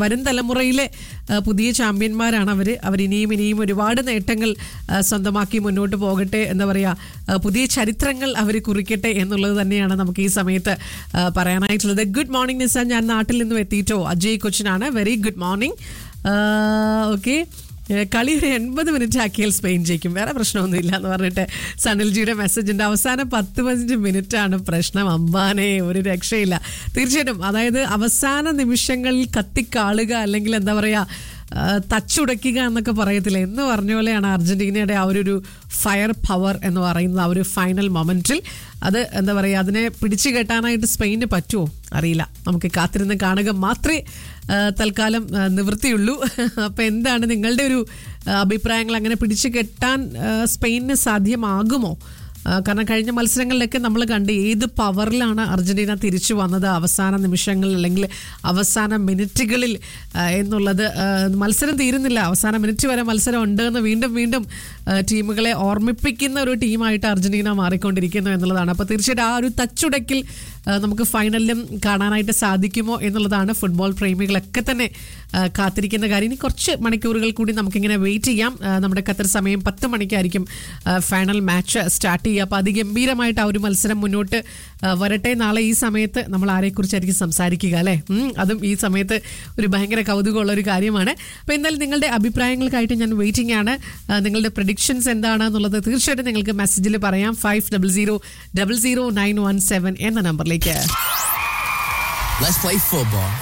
വരും തലമുറയിലെ ആ, പുതിയ ചാമ്പ്യന്മാരാണ് അവർ അവരിനിയും ഇനിയും ഒരുപാട് നേട്ടങ്ങൾ ആ, സ്വന്തമാക്കി മുന്നോട്ട് പോകട്ടെ എന്താ പറയുക ആ, പുതിയ ചരിത്രങ്ങൾ അവർ കുറിക്കട്ടെ എന്നുള്ളത് തന്നെയാണ് നമുക്ക് ഈ സമയത്ത് ആ, പറയാനായിട്ടുള്ളത് ഗുഡ് മോർണിംഗ് നിസ ഞാൻ നാട്ടിൽ നിന്നും എത്തിയിട്ടോ അജയ് കൊച്ചിനാണ് വെരി ഗുഡ് മോർണിംഗ് ഓക്കെ കളി ഒരു എൺപത് മിനിറ്റ് ആക്കിയാൽ സ്പെയിൻ ജയിക്കും വേറെ പ്രശ്നമൊന്നുമില്ല എന്ന് പറഞ്ഞിട്ട് സനിൽജിയുടെ മെസ്സേജ് ഉണ്ട് അവസാനം പത്ത് പതിനഞ്ച് മിനിറ്റ് ആണ് പ്രശ്നം അമ്പാനെ ഒരു രക്ഷയില്ല തീർച്ചയായിട്ടും അതായത് അവസാന നിമിഷങ്ങളിൽ കത്തിക്കാളുക അല്ലെങ്കിൽ എന്താ പറയുക ആ, തച്ചുടയ്ക്കുക എന്നൊക്കെ പറയത്തില്ല എന്ന് പറഞ്ഞ പോലെയാണ് അർജന്റീനയുടെ ആ ഒരു ഫയർ പവർ എന്ന് പറയുന്നത് ആ ഒരു ഫൈനൽ മൊമെന്റിൽ അത് എന്താ പറയുക അതിനെ പിടിച്ചു കെട്ടാനായിട്ട് സ്പെയിന് പറ്റുമോ അറിയില്ല നമുക്ക് കാത്തിരുന്ന് കാണുക മാത്രമേ ആ, തൽക്കാലം ആ, നിവൃത്തിയുള്ളൂ അപ്പോൾ എന്താണ് നിങ്ങളുടെ ഒരു ആ, അഭിപ്രായങ്ങൾ അങ്ങനെ പിടിച്ചു കെട്ടാൻ ആ, സ്പെയിനിന് സാധ്യമാകുമോ ആ, കാരണം കഴിഞ്ഞ മത്സരങ്ങളിലൊക്കെ നമ്മൾ കണ്ട് ഏത് പവറിലാണ് അർജന്റീന തിരിച്ചു വന്നത് അവസാന നിമിഷങ്ങളിൽ അല്ലെങ്കിൽ അവസാന മിനിറ്റുകളിൽ ആ, എന്നുള്ളത് ആ, മത്സരം തീരുന്നില്ല അവസാന മിനിറ്റ് വരെ മത്സരം ഉണ്ട് എന്ന് വീണ്ടും വീണ്ടും ആ, ടീമുകളെ ഓർമ്മിപ്പിക്കുന്ന ഒരു ടീമായിട്ട് അർജന്റീന മാറിക്കൊണ്ടിരിക്കുന്നു എന്നുള്ളതാണ് അപ്പോൾ തീർച്ചയായിട്ടും ആ ഒരു തച്ചുടക്കിൽ ആ, നമുക്ക് ഫൈനലിലും കാണാനായിട്ട് സാധിക്കുമോ എന്നുള്ളതാണ് ഫുട്ബോൾ പ്രേമികളൊക്കെ തന്നെ ആ, കാത്തിരിക്കുന്ന കാര്യം ഇനി കുറച്ച് മണിക്കൂറുകൾ കൂടി നമുക്കിങ്ങനെ വെയിറ്റ് ചെയ്യാം ആ, നമ്മുടെ ഖത്തർ സമയം പത്ത് മണിക്കായിരിക്കും ആ, ഫൈനൽ മാച്ച് സ്റ്റാർട്ട് ചെയ്യുക അപ്പോൾ അതിഗംഭീരമായിട്ട് ആ ഒരു മത്സരം മുന്നോട്ട് ആ, വരട്ടെ നാളെ ഈ സമയത്ത് നമ്മൾ ആരെക്കുറിച്ചായിരിക്കും സംസാരിക്കുക അല്ലേ ഉം, അതും ഈ സമയത്ത് ഒരു ഭയങ്കര കൗതുകമുള്ള ഒരു കാര്യമാണ് അപ്പോൾ എന്തായാലും നിങ്ങളുടെ അഭിപ്രായങ്ങൾക്കായിട്ട് ഞാൻ വെയിറ്റിംഗ് ആണ് ആ, നിങ്ങളുടെ പ്രഡിക്ഷൻസ് എന്താണ് എന്നുള്ളത് തീർച്ചയായിട്ടും നിങ്ങൾക്ക് മെസ്സേജിൽ പറയാം five double zero double zero nine one seven എന്ന നമ്പറിലേക്ക് Let's play football.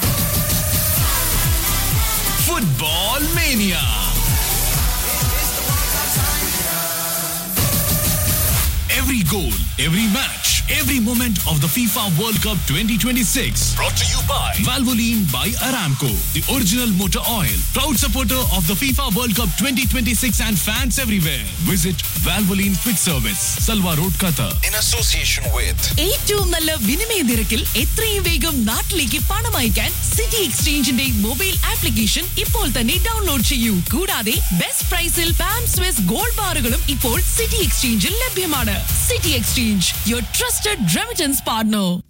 Football Mania. Every goal, every match, every moment of the FIFA World Cup 2026. Brought to you by Valvoline by Aramco, the original motor oil. Proud supporter of the FIFA World Cup 2026 and fans everywhere. Visit Valvoline Quick Service, Salwa Road, Qatar. in association with ഏറ്റവും നല്ല വിനിമയ നിരക്കിൽ എത്രയും വേഗം നാട്ടിലേക്ക് പണം അയക്കാൻ city എക്സ്ചേഞ്ചിന്റെ mobile application ഇപ്പോൾ തന്നെ ഡൗൺലോഡ് ചെയ്യൂ കൂടാതെ ബെസ്റ്റ് പ്രൈസിൽ പാം സ്വിസ് ഗോൾഡ് ബാറുകളും ഇപ്പോൾ സിറ്റി എക്സ്ചേഞ്ചിൽ ലഭ്യമാണ് City Exchange your trusted remittance partner